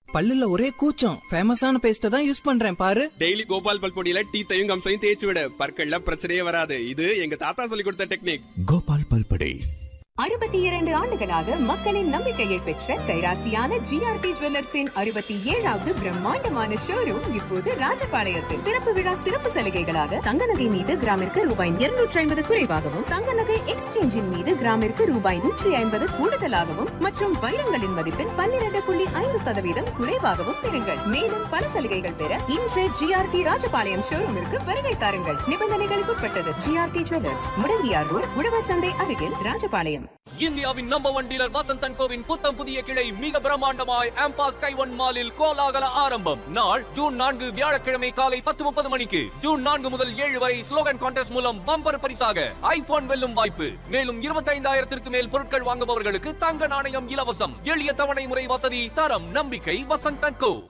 பல்லுல ஒரே கூச்சம் ஃபேமஸான பேஸ்ட தான் யூஸ் பண்றேன் பாரு டெய்லி கோபால் பல் பொடியில டீத்தையும் கம்சையும் தேய்ச்சி விட பற்கள்ல பிரச்சனையே வராது இது எங்க தாத்தா சொல்லி கொடுத்த டெக்னிக் கோபால் பல்படை அறுபத்தி இரண்டு ஆண்டுகளாக மக்களின் நம்பிக்கையை பெற்ற கைராசியான ஜிஆர்டி ஜுவல்லர்ஸின் அறுபத்தி ஏழாவது பிரம்மாண்டமான ஷோரூம் இப்போது ராஜபாளையத்தில் திறப்பு விழா சிறப்பு சலுகைகளாக தங்க நகை மீது கிராமிற்கு ரூபாய் இருநூற்றி ஐம்பது குறைவாகவும் தங்க நகை எக்ஸ்சேஞ்சின் மீது கிராமிற்கு ரூபாய் நூற்றி ஐம்பது கூடுதலாகவும் மற்றும் வைரங்களின் மதிப்பில் பன்னிரண்டு புள்ளி ஐந்து சதவீதம் குறைவாகவும் பெறுங்கள் மேலும் பல சலுகைகள் பெற இன்று ஜிஆர்டி ராஜபாளையம் ஷோரூமிற்கு வருகை தாருங்கள் நிபந்தனைகளுக்கு உட்பட்டது ஜிஆர்டி ஜுவல்லர்ஸ் முடங்கியார் ரோட் உழவர் சந்தை அருகில் ராஜபாளையம் இந்தியாவின் நம்பர் ஒன் டீலர் வசந்தன் கோவின் புத்தம் புதிய கிளை மிக பிரம்மாண்டமாய் ஆம்பாஸ் கைவன் மாலில் கோலாகல ஆரம்பம் நாள் ஜூன் நான்கு வியாழக்கிழமை காலை பத்து முப்பது மணிக்கு ஜூன் நான்கு முதல் ஏழு வரை ஸ்லோகன் கான்டெஸ்ட் மூலம் பம்பர் பரிசாக ஐபோன் வெல்லும் வாய்ப்பு மேலும் இருபத்தைந்தாயிரத்திற்கு மேல் பொருட்கள் வாங்குபவர்களுக்கு தங்க நாணயம் இலவசம் எளிய தவணை முறை வசதி தரம் நம்பிக்கை வசந்தன் கோ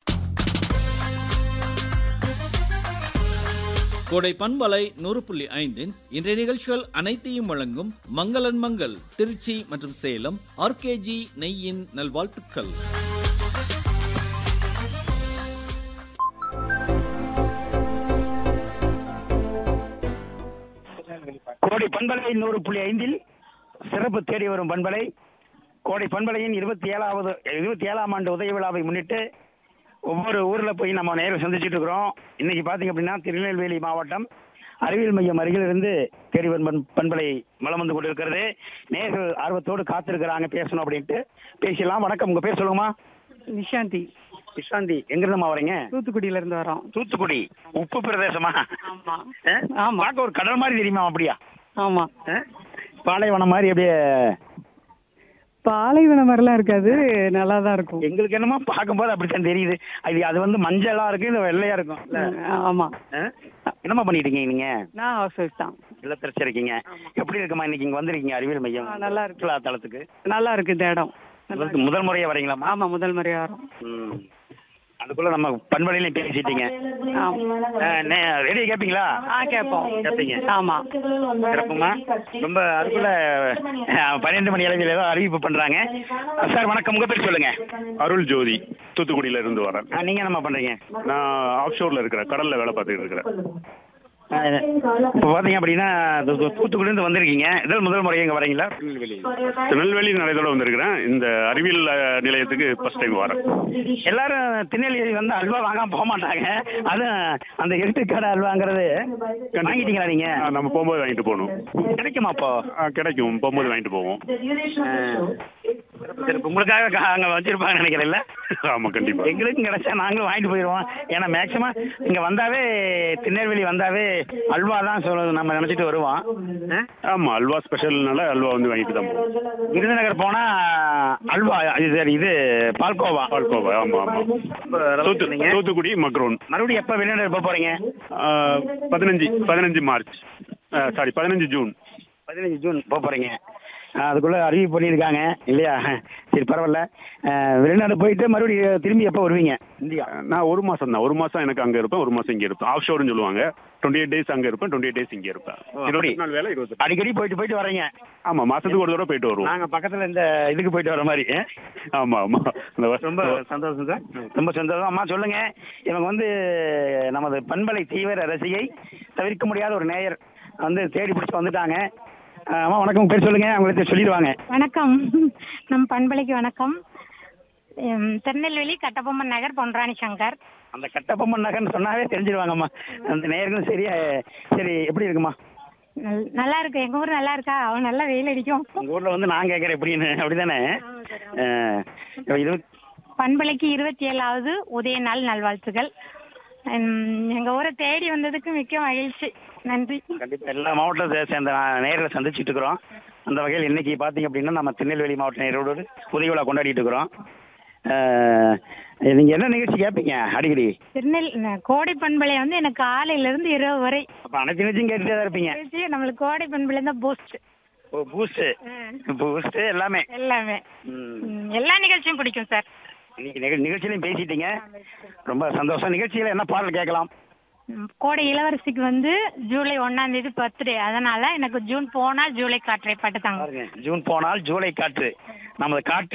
கோடை பண்பலை நூறு புள்ளி ஐந்தின் இன்றைய நிகழ்ச்சிகள் அனைத்தையும் வழங்கும் மங்களன் மங்கள் திருச்சி மற்றும் சேலம் ஆர்கேஜி நெய்யின் நல்வாழ்த்துக்கள் கோடை பண்பலை நூறு புள்ளி ஐந்தில் சிறப்பு தேடி வரும் பண்பலை கோடை பண்பலையின் இருபத்தி ஏழாவது இருபத்தி ஏழாம் ஆண்டு உதய விழாவை முன்னிட்டு ஒவ்வொரு ஊரில் போய் நம்ம நேரில் சந்திச்சுட்டு இருக்கிறோம் இன்னைக்கு பார்த்தீங்க அப்படின்னா திருநெல்வேலி மாவட்டம் அறிவியல் மையம் அருகில் இருந்து தேடி வரும் பண்- பண்பலை மலம் வந்து கொண்டிருக்கிறது நேர்கள் ஆர்வத்தோடு காத்திருக்கிறாங்க பேசணும் அப்படின்ட்டு பேசலாம் வணக்கம் உங்க பேர் சொல்லுங்கம்மா நிஷாந்தி விசாந்தி எங்கிருந்துமா வரீங்க தூத்துக்குடியில இருந்து வரோம் தூத்துக்குடி உப்பு பிரதேசமா ஆமா ஆ? ஆமா. பார்க்க ஒரு கடல் மாதிரி தெரியுமா அப்படியா ஆமா ஆ? பாலைவனம் மாதிரி அப்படியே பாலைவனம் மாதிரிலாம் இருக்காது நல்லா தான் இருக்கும் எங்களுக்கு என்னமோ பார்க்கும்போது அப்படித்தான் தெரியுது அது அது வந்து மஞ்சளா இருக்கு இது வெள்ளையா இருக்கும் இல்ல? ஆமா ஆ? என்னம்மா பண்ணிட்டு இருக்கீங்க நீங்க நான் ஹவுஸ் ஒய்ஃப் தான் இல்லத்தரசி இருக்கீங்க எப்படி இருக்குமா இன்னைக்கு இங்க வந்திருக்கீங்க அறிவியல் மையம் ஆ, நல்லா இருக்கு. சுற்றுலா தளத்துக்கு நல்லா இருக்கு இந்த இடம் நல்லா முதல் முதல் முறையா வரீங்களாம்மா ஆமா முதல் முறையா வரோம் ம். அதுக்குள்ள நம்ம பண்பலையிலையும் பேசிட்டீங்க ஆமா ரெடி கேப்பீங்களா ஆ கேட்போம் கேப்பீங்க ஆமா சிறப்புமா ரொம்ப அதுக்குள்ள ஆ, பன்னிரெண்டு மணி அளவில் ஏதோ அறிவிப்பு பண்றாங்க சார் வணக்கம் உங்க பேர் சொல்லுங்க அருள் ஜோதி தூத்துக்குடியில இருந்து வரேன் ஆ, நீங்க என்னம்மா பண்றீங்க நான் ஆஃப் ஷோர்ல இருக்கிறேன் கடல்ல வேலை பார்த்துட்டு இருக்கிறேன் இப்போ பார்த்தீங்க அப்படின்னா தூ- தூ- தூத்துக்குடியிருந்து வந்திருக்கீங்க இதல் முதல் முறை இங்கே வரீங்களா திருநெல்வேலி நிலையத்தோட வந்திருக்கிறேன் இந்த அறிவியல் அஹ், நிலையத்துக்கு ஃபர்ஸ்ட் டைம் வரேன் எல்லாரும் திருநெல்வேலி வந்து அல்வா வாங்காம போக மாட்டாங்க அதுவும் அந்த எட்டுக்கடை அல்வாங்கிறது வாங்கிட்டீங்களா நீங்க ஆ, நம்ம போகும்போது வாங்கிட்டு போகணும் கிடைக்குமா அப்போ ஆ, கிடைக்கும் போகும்போது வாங்கிட்டு போவோம் சரி இப்ப உங்களுக்காக கா- அங்க வச்சிருப்பாங்க நினைக்கிறேன்ல ஆமா கண்டிப்பா எங்களுக்கும் கிடைச்சா நாங்களும் வாங்கிட்டு போயிடுவோம் ஏன்னா மேக்சிமம் இங்க வந்தாவே திருநெல்வேலி வந்தாவே அல்வா தான் சொல்ல நம்ம நினைச்சிட்டு வருவோம் ஆ? ஆமா அல்வா ஸ்பெஷல்னால அல்வா வந்து வாங்கிட்டு தான் போவோம் விருதுநகர் போனா அல்வா இது சரி, இது பால்கோவா பால்கோவா ஆமா ஆமா தூத்து தூத்துக்குடி மக்ரோன் மறுபடியும் எப்ப விருதுநகர் போக போறீங்க ஆ, பதினஞ்சு பதினஞ்சு மார்ச் சாரி பதினஞ்சு ஜூன் பதினஞ்சு ஜூன் போக போறீங்க ஆ, அதுக்குள்ள அறிவிப்பு பண்ணியிருக்காங்க இல்லையா சரி பரவாயில்ல ஆ, வெளிநாடு போயிட்டு மறுபடியும் திரும்பி எப்போ வருவீங்க இந்தியா நான் ஒரு மாசம் தான் ஒரு மாசம் எனக்கு அங்க இருப்பேன் ஒரு மாசம் இங்க இருப்பேன் ஆஃப் ஷோர்னு சொல்லுவாங்க டுவெண்ட்டி எயிட் டேஸ் அங்க இருப்பேன் டுவெண்ட்டி எயிட் டேஸ் இங்க இருப்பேன் அப்படி. இருபத்தி நாலு வேலை இருபத்தி அடிக்கடி போயிட்டு போயிட்டு வர்றீங்க ஆமா மாசத்துக்கு ஒரு தடவை போயிட்டு வருவோம் நாங்க பக்கத்துல இந்த இதுக்கு போயிட்டு வர மாதிரி ஆ? ஆமா ஆமா அந்த வ- ரொம்ப சந்தோஷம் சார் ரொம்ப சந்தோஷம் அம்மா சொல்லுங்க இவங்க வந்து நமது பண்பலை தீவிர ரசிகை தவிர்க்க முடியாத ஒரு நேயர் வந்து தேடி பிடிச்சி வந்துட்டாங்க ஆ, அம்மா வணக்கம் உங்க பேர் சொல்லுங்க அவங்களுக்கு சொல்லிடுவாங்க வணக்கம் நம் பண்பலைக்கு வணக்கம் எம், திருநெல்வேலி கட்டபொம்மன் நகர் பொன்ராணி சங்கர் அந்த கட்டபொம்மன் நகர்னு சொன்னாவே தெரிஞ்சிருவாங்கம்மா அந்த நேயர்களும் சரியா சரி எப்படி இருக்குமா நல்- நல்லா இருக்கு எங்க ஊர் நல்லா இருக்கா அவன் நல்லா வெயில் அடிக்கும் உங்க ஊர்ல வந்து நான் கேட்கறேன் எப்படின்னு அப்படிதானே ஆ, இப்ப இருபத் பண்பலைக்கு இருபத்தி ஏழாவது உதய நாள் நல்வாழ்த்துகள் எம், எங்க ஊரை தேடி வந்ததுக்கு மிக்க மகிழ்ச்சி நன்றி கண்டிப்பா எல்லா மாவட்டத்தை சேர்ந்த நேரில் சந்திச்சுட்டு இருக்கிறோம் அந்த வகையில் இன்னைக்கு பார்த்தீங்க அப்படின்னா நம்ம திருநெல்வேலி மாவட்ட நேரோடு உதவி விழா கொண்டாடிட்டு இருக்கிறோம் ஆஹ், நீங்க என்ன நிகழ்ச்சி கேட்பீங்க அடிக்கடி திருநெல் ந- கோடை பண்பலை வந்து எனக்கு காலையில இருந்து இரவு வரை அப்ப அனைத்து நிகழ்ச்சியும் கேட்டுட்டே தான் இருப்பீங்க நிகழ்ச்சி நம்மளுக்கு கோடை பண்பலை தான் போஸ்ட் ஓ பூஸ்ட் பூஸ்ட் எல்லாமே எல்லாமே ம். ம், எல்லா நிகழ்ச்சியும் பிடிக்கும் சார் இன்னைக்கு நிக- நிகழ்ச்சியிலையும் பேசிட்டீங்க ரொம்ப சந்தோஷம் நிகழ்ச்சியில என்ன பாடல் கேட்கலாம் ம், கோடை இளவரசிக்கு வந்து ஜூலை ஒன்னாம் தேதி பர்த்டே அதனால எனக்கு ஜூன் போனா ஜூலை காற்றை பாட்டு தாங்க பாருங்க ஜூன் போனால் ஜூலை காற்று நமது காற்று